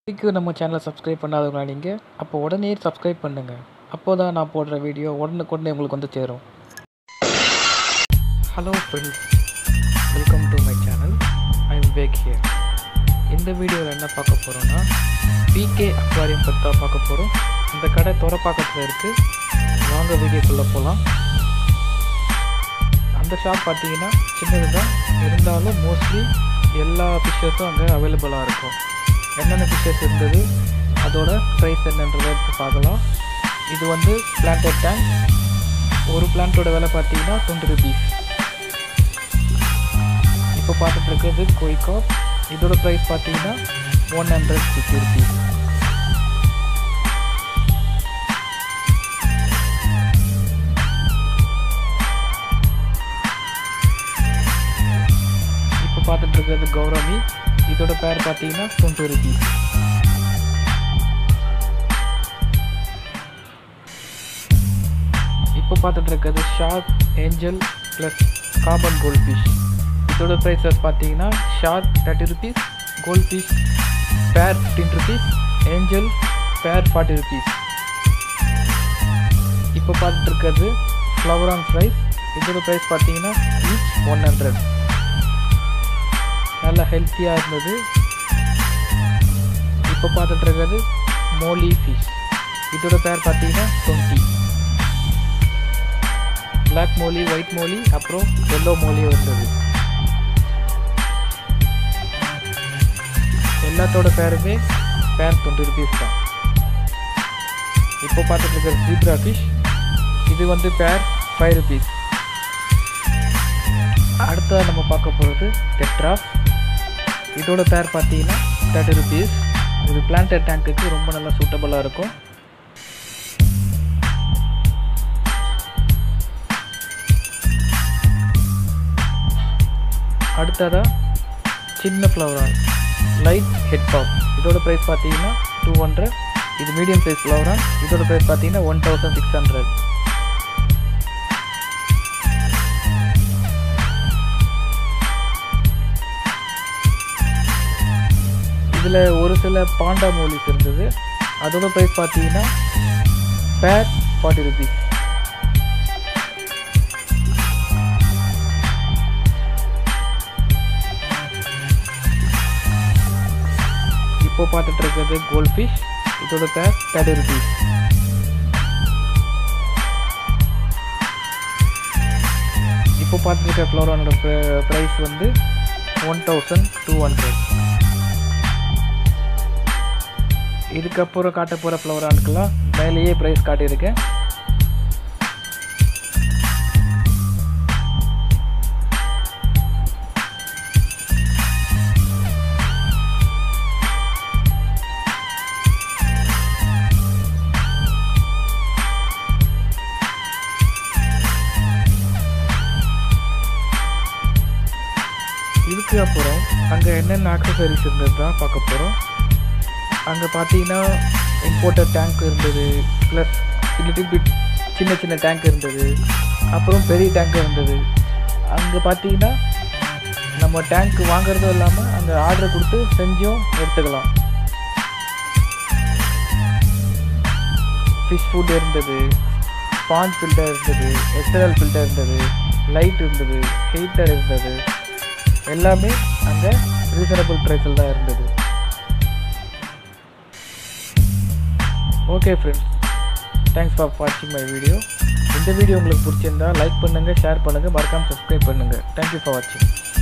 இதுவரைக்கும் நம்ம சேனலை சப்ஸ்கிரைப் பண்ணாதவங்களா நீங்கள் அப்போ உடனே சப்ஸ்கிரைப் பண்ணுங்கள் அப்போ தான் நான் போடுற வீடியோ உடனுக்குடனே உங்களுக்கு வந்து சேரும் hello friends welcome to my channel I am back here இந்த வீடியோவில் என்ன பார்க்க போகிறோன்னா பிகே அக்வாரியம் பற்றி தான் பார்க்க போகிறோம் இந்த கடை துறப்பாக்கத்தில் இருக்குது வாங்க வீடியோக்குள்ளே போகலாம் அந்த ஷாப் பார்த்தீங்கன்னா சின்னது தான் இருந்தாலும் மோஸ்ட்லி எல்லா ஃபிஷ்ஷஸும் அங்கே அவைலபிளாக இருக்கும் என்னென்ன ஃபிஷ்ஷஸ் இருந்தது அதோட ப்ரைஸ் என்னன்றதை இப்போ பார்க்கலாம் இது வந்து பிளான்டட் டேங்க் ஒரு பிளான்ட்டோட விலை பார்த்தீங்கன்னா டுவெண்ட்டி ருபீஸ் இப்போ பார்த்துட்டு இருக்கிறது கொய்காப் இதோட ப்ரைஸ் பார்த்தீங்கன்னா ஒன் ஹண்ட்ரட் ஃபிஃப்டி ருபீஸ் இப்போ பார்த்துட்டு இருக்கிறது கௌரமி இதோட பேர் பார்த்தீங்கன்னா டுவெண்ட்டி ருபீஸ் இப்போ பார்த்துட்டு இருக்கிறது shark angel plus carbon goldfish இதோட ப்ரைஸஸ் பார்த்தீங்கன்னா shark thirty rupees goldfish pair fifteen rupees angel pair forty rupees இப்போ பார்த்துட்டு இருக்கிறது ஃப்ளவர் ஆன் ஃப்ரைஸ் இதோட ப்ரைஸ் பார்த்தீங்கன்னா ஈச் ஒன் ஹண்ட்ரட் நல்லா ஹெல்த்தியாக இருந்தது இப்போ பார்த்துட்டு இருக்கிறது மோலி ஃபிஷ் இதோட பேர் பார்த்தீங்கன்னா twenty black molly white molly அப்புறம் எல்லோ மோலியும் இருந்தது எல்லாத்தோட பேருமே பேர் டுவெண்ட்டி ருபீஸ் தான் இப்போ பார்த்துட்டு இருக்கிற ஜீப்ரா ஃபிஷ் இது வந்து பேர் ஃபைவ் ருபீஸ் அடுத்ததாக நம்ம பார்க்க போகிறது டெட்ராஸ் இதோட பேர் பார்த்தீங்கன்னா தேர்ட்டி ருபீஸ் இது பிளான்டட் டேங்க்குக்கு ரொம்ப நல்லா சூட்டபுளாக இருக்கும் அடுத்ததாக சின்ன ஃப்ளவரான் லைட் ஹெட் பாப் இதோட ப்ரைஸ் பார்த்தீங்கன்னா டூ ஹண்ட்ரட் இது மீடியம் சைஸ் ஃப்ளவரான் இதோட ப்ரைஸ் பார்த்தீங்கன்னா ஒன் தௌசண்ட் சிக்ஸ் ஹண்ட்ரட் இதில் ஒரு சில பாண்டா மூலிஸ் இருந்தது அதோட ப்ரைஸ் பார்த்தீங்கன்னா பேர் ஃபார்ட்டி ருபீஸ் இப்போ பார்த்துட்டு இருக்கிறது கோல்ட் ஃபிஷ் இதோட பேர் தேர்ட்டி ருபீஸ் இப்போ பார்த்துட்டு இருக்க ஃப்ளோரானோட ப்ரைஸ் வந்து ஒன் தௌசண்ட் டூ ஹண்ட்ரட் இதுக்கப்புறம் காட்ட போகிற ஃப்ளவரானுக்கெல்லாம் மேலேயே ப்ரைஸ் காட்டியிருக்கேன் இதுக்கு அப்புறம் அங்கே என்னென்ன ஆக்சசரிஸ் இருந்தது தான் பார்க்க போகிறோம் அங்கே பார்த்தீங்கன்னா இம்போர்ட்டட் டேங்க் இருந்தது ப்ளஸ் லிட்டில் பிட் சின்ன சின்ன டேங்க் இருந்தது அப்புறம் பெரிய டேங்க் இருந்தது அங்கே பார்த்தீங்கன்னா நம்ம டேங்க் வாங்குறதும் இல்லாமல் அங்கே ஆர்டர் கொடுத்து செஞ்சும் எடுத்துக்கலாம் ஃபிஷ் ஃபுட் இருந்தது ஸ்பாஞ்ச் ஃபில்டர் இருந்தது எஸ்எல்எல் ஃபில்டர் இருந்தது லைட் இருந்தது ஹீட்டர் இருந்தது எல்லாமே அங்கே ரீசனபிள் ப்ரைஸில் தான் இருந்தது ஓகே ஃப்ரெண்ட்ஸ் தேங்க்ஸ் ஃபார் வாட்சிங் மை வீடியோ இந்த வீடியோ உங்களுக்கு பிடிச்சிருந்தா லைக் பண்ணுங்கள் ஷேர் பண்ணுங்கள் மறக்காமல் சப்ஸ்கிரைப் பண்ணுங்கள் தேங்க்யூ ஃபார் வாட்சிங்